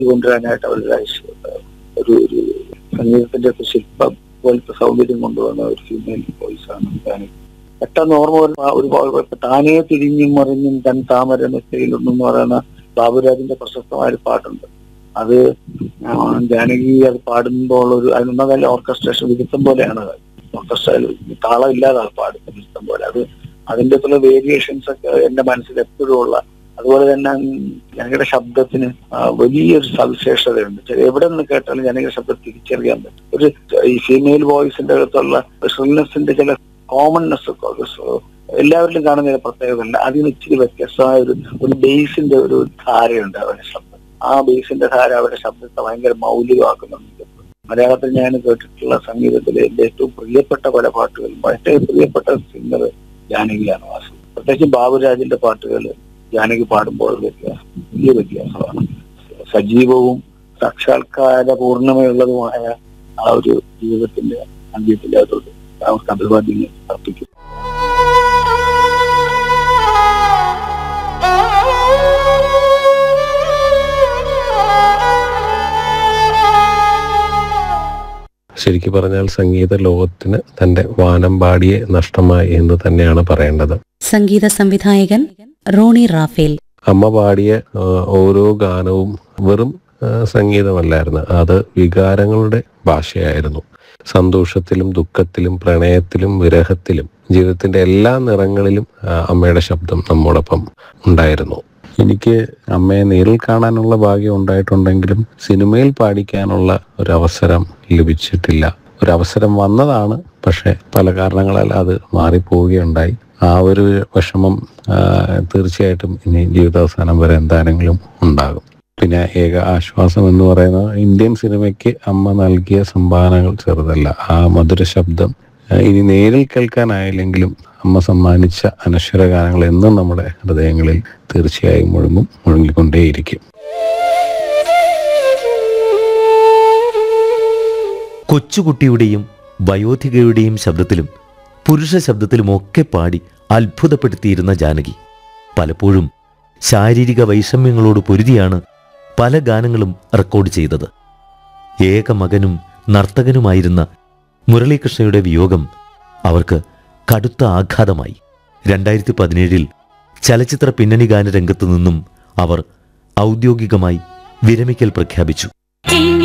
കൊണ്ടുവരാനായിട്ട് അവരുടെ ഒരു ഒരു സംഗീതത്തിന്റെ ഒക്കെ ശില്പം പോലത്തെ സൗകര്യം കൊണ്ടുവന്ന ഒരു ഫീമെയിൽ വോയിസ് ആണ് ജാനകി പെട്ടെന്ന് ഓർമ്മ വരുന്ന ആ ഒരു ഇപ്പൊ താനേ തിരിഞ്ഞും മറിഞ്ഞും തൻ താമര നെറ്റയിലുണ്ടെന്ന് പറയുന്ന ബാബുരാജിന്റെ പ്രശസ്തമായ ഒരു പാട്ടുണ്ട് അത് ആ, ജാനകി അത് പാടുമ്പോൾ ഒരു അതിനൊന്നതല്ല ഓർക്കസ്ട്രേഷൻ വിരുദ്ധം പോലെയാണ് ഓർക്കസ്ട്ര താളം ഇല്ലാതെ പാടുന്ന വിരുദ്ധം പോലെ അത് അതിന്റെ ചില വേരിയേഷൻസ് ഒക്കെ എന്റെ മനസ്സിൽ എപ്പോഴും ഉള്ള അതുപോലെ തന്നെ ജനകയുടെ ശബ്ദത്തിന് ആ, വലിയൊരു സവിശേഷതയുണ്ട് ചില- എവിടെ നിന്ന് കേട്ടാലും ജനകയുടെ ശബ്ദം തിരിച്ചറിയാൻ പറ്റും ഒരു ഈ ഫീമെയിൽ വോയിസിന്റെ അകത്തുള്ള ഷ്രിൽനെസിന്റെ ചില കോമൺനെസ് ഒക്കെ ഒരു സ- എല്ലാവരിലും കാണുന്ന ഒരു പ്രത്യേകത ഉണ്ട് അതിന് ഇച്ചിരി വ്യത്യസ്തമായ ഒരു ഒരു ബേസിന്റെ ഒരു ധാരയുണ്ട് അവരുടെ ശബ്ദം ആ ബേസിന്റെ ധാര അവരുടെ ശബ്ദത്തെ ഭയങ്കര മൗലികമാക്കുന്നുണ്ട് മലയാളത്തിൽ ഞാൻ കേട്ടിട്ടുള്ള സംഗീതത്തിലെ എന്റെ ഏറ്റവും പ്രിയപ്പെട്ട പല പാട്ടുകളും ഏറ്റവും പ്രിയപ്പെട്ട സിംഗർ ജാനകിയാണ് വാസു പ്രത്യേകിച്ച് ബാബുരാജിന്റെ പാട്ടുകൾ ജാനകി പാടുമ്പോൾ വ്യത്യാസം വലിയ വ്യത്യാസമാണ് സജീവവും സാക്ഷാത്കാര പൂർണ്ണമയുള്ളതുമായ ആ ഒരു ജീവിതത്തിന്റെ അന്ത്യത്തിൽ അതോട് അവർക്ക് അഭിവാദ്യങ്ങൾ അർപ്പിക്കും ശരിക്കും പറഞ്ഞാൽ സംഗീത ലോകത്തിന് തന്റെ വാനമ്പാടിയെ നഷ്ടമായി എന്ന് തന്നെയാണ് പറയേണ്ടത് സംഗീത സംവിധായകൻ റോണി റാഫേൽ അമ്മ പാടിയ ആ, ഓരോ ഗാനവും വെറും ആ, സംഗീതമല്ലായിരുന്നു അത് വികാരങ്ങളുടെ ഭാഷയായിരുന്നു സന്തോഷത്തിലും ദുഃഖത്തിലും പ്രണയത്തിലും വിരഹത്തിലും ജീവിതത്തിന്റെ എല്ലാ നിറങ്ങളിലും ആ, അമ്മയുടെ ശബ്ദം നമ്മോടൊപ്പം ഉണ്ടായിരുന്നു എനിക്ക് അമ്മയെ നേരിൽ കാണാനുള്ള ഭാഗ്യം ഉണ്ടായിട്ടുണ്ടെങ്കിലും സിനിമയിൽ പാടിക്കാനുള്ള ഒരു അവസരം ലഭിച്ചിട്ടില്ല ഒരു അവസരം വന്നതാണ് പക്ഷെ പല കാരണങ്ങളാൽ അത് മാറിപ്പോവുകയുണ്ടായി ആ ഒരു വിഷമം ആ, തീർച്ചയായിട്ടും ഇനി ജീവിതാവസാനം വരെ എന്താണെങ്കിലും ഉണ്ടാകും പിന്നെ ഏക ആശ്വാസം എന്ന് പറയുന്നത് ഇന്ത്യൻ സിനിമയ്ക്ക് അമ്മ നൽകിയ സംഭാവനകൾ ചെറുതല്ല ആ മധുര ശബ്ദം ആ, ഇനി നേരിൽ കേൾക്കാനായില്ലെങ്കിലും അമ്മ സമ്മാനിച്ച അനശ്വര ഗാനങ്ങൾ എന്നും നമ്മുടെ ഹൃദയങ്ങളിൽ തീർച്ചയായും മുഴങ്ങും മുഴങ്ങിക്കൊണ്ടേയിരിക്കും കൊച്ചുകുട്ടിയുടെയും വയോധികയുടെയും ശബ്ദത്തിലും പുരുഷ ശബ്ദത്തിലുമൊക്കെ പാടി അത്ഭുതപ്പെടുത്തിയിരുന്ന ജാനകി പലപ്പോഴും ശാരീരിക വൈഷമ്യങ്ങളോട് പൊരുതിയാണ് പല ഗാനങ്ങളും റെക്കോർഡ് ചെയ്തത് ഏക മകനും നർത്തകനുമായിരുന്ന മുരളീകൃഷ്ണയുടെ വിയോഗം അവർക്ക് കടുത്ത ആഘാതമായി രണ്ടായിരത്തി പതിനേഴിൽ ചലച്ചിത്ര പിന്നണി ഗാന രംഗത്തു നിന്നും അവർ ഔദ്യോഗികമായി വിരമിക്കൽ പ്രഖ്യാപിച്ചു